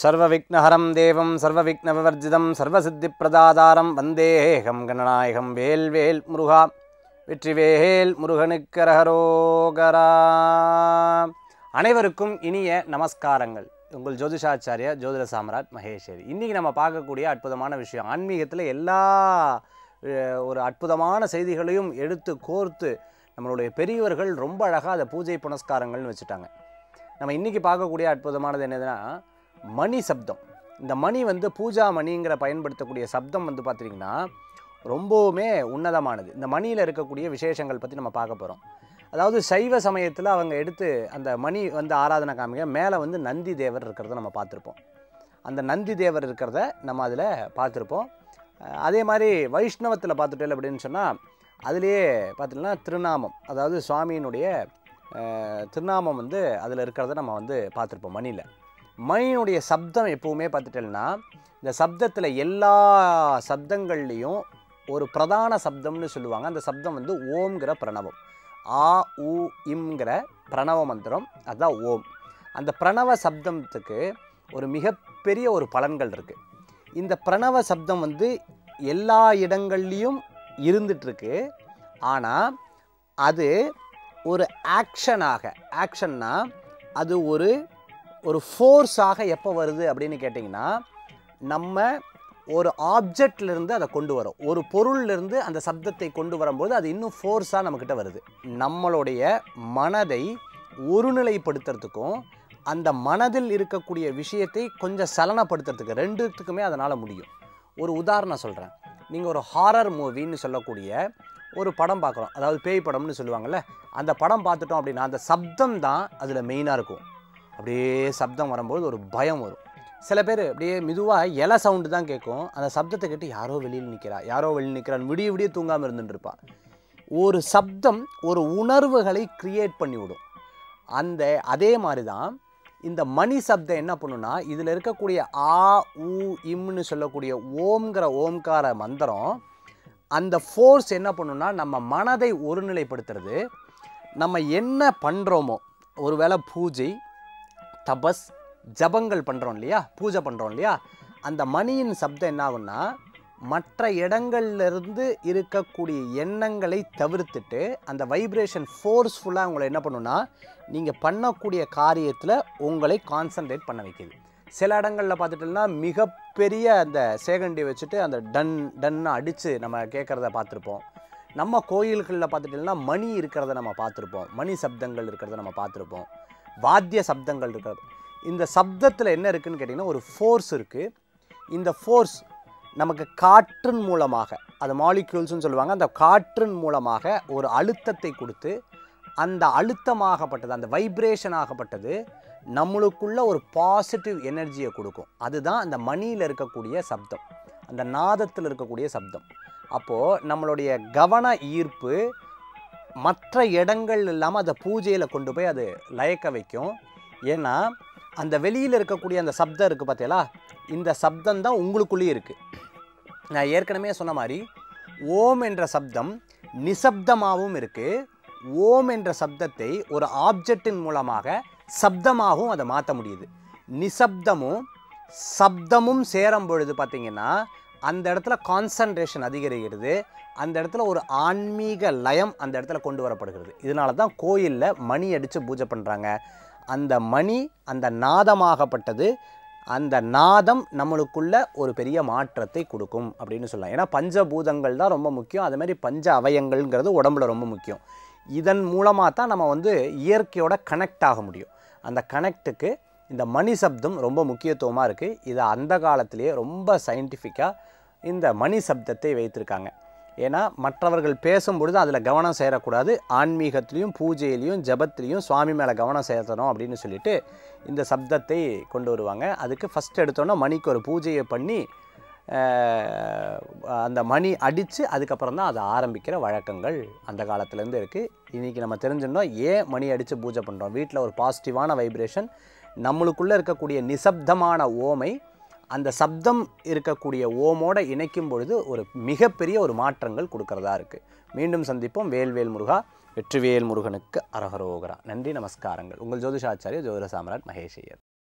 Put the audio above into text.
சர்வவிக்னஹரம் தேவம் சர்வவிக்னவிவர்ஜிதம் சர்வசித்திப்பிரதாதாரம் வந்தேகம் கணநாயகம் வேல்வேல் முருகா வெற்றிவேல் முருகனுக்கரகரோகரா அனைவருக்கும் இனிய நமஸ்காரங்கள் உங்கள் ஜோதிஷாச்சாரியா ஜோதிட சாம்ராட் மகேஸ்வரி இன்றைக்கி நம்ம பார்க்கக்கூடிய அற்புதமான விஷயம் ஆன்மீகத்தில் எல்லா அஹ், ஒரு அற்புதமான செய்திகளையும் எடுத்து கோர்த்து நம்மளுடைய பெரியவர்கள் ரொம்ப அழகாக அதை பூஜை புனஸ்காரங்கள்னு வச்சுட்டாங்க நம்ம இன்றைக்கி பார்க்கக்கூடிய அற்புதமானது என்னதுன்னா மணி சப்தம் இந்த மணி வந்து பூஜா மணிங்கிற பயன்படுத்தக்கூடிய சப்தம் வந்து பார்த்திங்கன்னா ரொம்பவுமே உன்னதமானது இந்த மணியில் இருக்கக்கூடிய விசேஷங்கள் பற்றி நம்ம பார்க்க போகிறோம் அதாவது சைவ சமயத்தில் அவங்க எடுத்து அந்த மணி வந்து ஆராதனை காமிக்க மேலே வந்து நந்தி தேவர் இருக்கிறத நம்ம பார்த்துருப்போம் அந்த நந்தி தேவர் இருக்கிறத நம்ம அதில் பார்த்துருப்போம் அஹ் அதே மாதிரி வைஷ்ணவத்தில் பார்த்துட்டேன் அப்படின்னு சொன்னால் அதுலேயே பார்த்திங்கன்னா திருநாமம் அதாவது சுவாமியினுடைய அஹ், திருநாமம் வந்து அதில் இருக்கிறத நம்ம வந்து பார்த்துருப்போம் மணியில் மணியினுடைய சப்தம் எப்பவுமே பார்த்துட்டேன்னா இந்த சப்தத்தில் எல்லா சப்தங்கள்லேயும் ஒரு பிரதான சப்தம்னு சொல்லுவாங்க அந்த சப்தம் வந்து ஓம்ங்கிற பிரணவம் ஆ உ இம்ங்கிற பிரணவ மந்திரம் அதுதான் ஓம் அந்த பிரணவ சப்தத்துக்கு ஒரு மிகப்பெரிய ஒரு பலன்கள் இருக்குது இந்த பிரணவ சப்தம் வந்து எல்லா இடங்கள்லையும் இருந்துகிட்ருக்கு ஆனால் அது ஒரு ஆக்ஷனாக ஆக்ஷன்னா அது ஒரு ஒரு ஃபோர்ஸாக எப்போ வருது அப்படின்னு கேட்டிங்கன்னா நம்ம ஒரு ஆப்ஜெக்ட்லேருந்து அதை கொண்டு வரோம் ஒரு பொருள்லேருந்து அந்த சப்தத்தை கொண்டு வரும்போது அது இன்னும் ஃபோர்ஸாக நம்மக்கிட்ட வருது நம்மளுடைய மனதை ஒருநிலைப்படுத்துறதுக்கும் அந்த மனதில் இருக்கக்கூடிய விஷயத்தை கொஞ்சம் சலனப்படுத்துறதுக்கு ரெண்டுத்துக்குமே அதனால் முடியும் ஒரு உதாரணம் சொல்கிறேன் நீங்கள் ஒரு ஹாரர் மூவின்னு சொல்லக்கூடிய ஒரு படம் பார்க்குறோம் அதாவது பேய் படம்னு சொல்லுவாங்கள்ல அந்த படம் பார்த்துட்டோம் அப்படின்னா அந்த சப்தம் தான் அதில் மெயினாக இருக்கும் அப்படியே சப்தம் வரும்போது ஒரு பயம் வரும் சில பேர் அப்படியே மெதுவாக இலை சவுண்டு தான் கேட்கும் அந்த சப்தத்தை கேட்டு யாரோ வெளியில் நிற்கிறா யாரோ வெளியில் நிற்கிறான்னு விடிய விடிய தூங்காமல் இருந்துட்டு இருப்பா ஒரு சப்தம் ஒரு உணர்வுகளை கிரியேட் பண்ணி விடும் அந்த அதே மாதிரி தான் இந்த மணி சப்தம் என்ன பண்ணுன்னா இதில் இருக்கக்கூடிய ஆ உ இம்னு சொல்லக்கூடிய ஓம்ங்கிற ஓம்கார மந்திரம் அந்த ஃபோர்ஸ் என்ன பண்ணுன்னா நம்ம மனதை ஒருநிலைப்படுத்துறது நம்ம என்ன பண்ணுறோமோ ஒருவேளை பூஜை தபஸ் ஜபங்கள் பண்ணுறோம் இல்லையா பூஜை பண்ணுறோம் இல்லையா அந்த மணியின் சப்தம் என்ன ஆகும்னா மற்ற இடங்கள்ல இருந்து இருக்கக்கூடிய எண்ணங்களை தவிர்த்துட்டு அந்த வைப்ரேஷன் ஃபோர்ஸ்ஃபுல்லாக உங்களை என்ன பண்ணுன்னா நீங்கள் பண்ணக்கூடிய காரியத்தில் உங்களை கான்சன்ட்ரேட் பண்ண வைக்குது சில இடங்களில் பார்த்துட்டோம்னா மிகப்பெரிய அந்த சேகண்டி வச்சுட்டு அந்த டன் டன்னு அடித்து நம்ம கேட்குறத பார்த்துருப்போம் நம்ம கோயில்களில் பார்த்துட்டோம்னா மணி இருக்கிறத நம்ம பார்த்துருப்போம் மணி சப்தங்கள் இருக்கிறத நம்ம பார்த்துருப்போம் வாத்திய சப்தங்கள் இருக்கிறது இந்த சப்தத்தில் என்ன இருக்குன்னு கேட்டிங்கன்னா ஒரு ஃபோர்ஸ் இருக்குது இந்த ஃபோர்ஸ் நமக்கு காற்றின் மூலமாக அது மாலிக்யூல்ஸ்னு சொல்லுவாங்க அந்த காற்றின் மூலமாக ஒரு அழுத்தத்தை கொடுத்து அந்த அழுத்தமாகப்பட்டது அந்த வைப்ரேஷன் ஆகப்பட்டது நம்மளுக்குள்ள ஒரு பாசிட்டிவ் எனர்ஜியை கொடுக்கும் அதுதான் அந்த மணியில் இருக்கக்கூடிய சப்தம் அந்த நாதத்தில் இருக்கக்கூடிய சப்தம் அப்போது நம்மளுடைய கவன ஈர்ப்பு மற்ற இடங்கள் இல்லாமல் அதை பூஜையில் கொண்டு போய் அது லயக்க வைக்கும் ஏன்னா அந்த வெளியில் இருக்கக்கூடிய அந்த சப்தம் இருக்குது பார்த்தீங்களா இந்த சப்தம் தான் உங்களுக்குள்ளேயே இருக்குது நான் ஏற்கனவே சொன்ன மாதிரி ஓம் என்ற சப்தம் நிசப்தமாகவும் இருக்குது ஓம் என்ற சப்தத்தை ஒரு ஆப்ஜெக்டின் மூலமாக சப்தமாகவும் அதை மாற்ற முடியுது நிசப்தமும் சப்தமும் சேரும் பொழுது பார்த்தீங்கன்னா அந்த இடத்துல கான்சன்ட்ரேஷன் அதிகரிக்கிறது அந்த இடத்துல ஒரு ஆன்மீக லயம் அந்த இடத்துல கொண்டு வரப்படுகிறது இதனால தான் கோயிலில் மணி அடித்து பூஜை பண்ணுறாங்க அந்த மணி அந்த நாதமாகப்பட்டது அந்த நாதம் நம்மளுக்குள்ள ஒரு பெரிய மாற்றத்தை கொடுக்கும் அப்படின்னு சொல்லலாம் ஏன்னா பஞ்சபூதங்கள் தான் ரொம்ப முக்கியம் அது மாதிரி பஞ்ச அவயங்கள்ங்கிறது உடம்புல ரொம்ப முக்கியம் இதன் மூலமாக தான் நம்ம வந்து இயற்கையோட கனெக்ட் ஆக முடியும் அந்த கனெக்ட்டுக்கு இந்த மணி சப்தம் ரொம்ப முக்கியத்துவமாக இருக்குது இதை அந்த காலத்திலேயே ரொம்ப சயின்டிஃபிக்காக இந்த மணி சப்தத்தை வைத்திருக்காங்க ஏன்னா மற்றவர்கள் பேசும்பொழுது அதில் கவனம் சேரக்கூடாது ஆன்மீகத்திலையும் பூஜையிலையும் ஜபத்திலையும் சுவாமி மேலே கவனம் செலுத்தணும் அப்படின்னு சொல்லிட்டு இந்த சப்தத்தை கொண்டு வருவாங்க அதுக்கு ஃபஸ்ட் எடுத்தோன்னா மணிக்கு ஒரு பூஜையை பண்ணி அஹ், அந்த மணி அடித்து அதுக்கப்புறம் தான் அதை ஆரம்பிக்கிற வழக்கங்கள் அந்த காலத்துலேருந்து இருக்குது இன்றைக்கி நம்ம தெரிஞ்சிருந்தோம் ஏன் மணி அடித்து பூஜை பண்ணுறோம் வீட்டில் ஒரு பாசிட்டிவான வைப்ரேஷன் நம்மளுக்குள்ளே இருக்கக்கூடிய நிசப்தமான ஓமை அந்த சப்தம் இருக்கக்கூடிய ஓமோட இணைக்கும் பொழுது ஒரு மிகப்பெரிய ஒரு மாற்றங்கள் கொடுக்கறதா இருக்குது மீண்டும் சந்திப்போம் வேல்வேல் முருகா வெற்றிவேல் முருகனுக்கு அரகரோகரா நன்றி நமஸ்காரங்கள் உங்கள் ஜோதிஷாச்சாரிய ஜோதிட சாம்ராட் மகேஷ் ஐயர்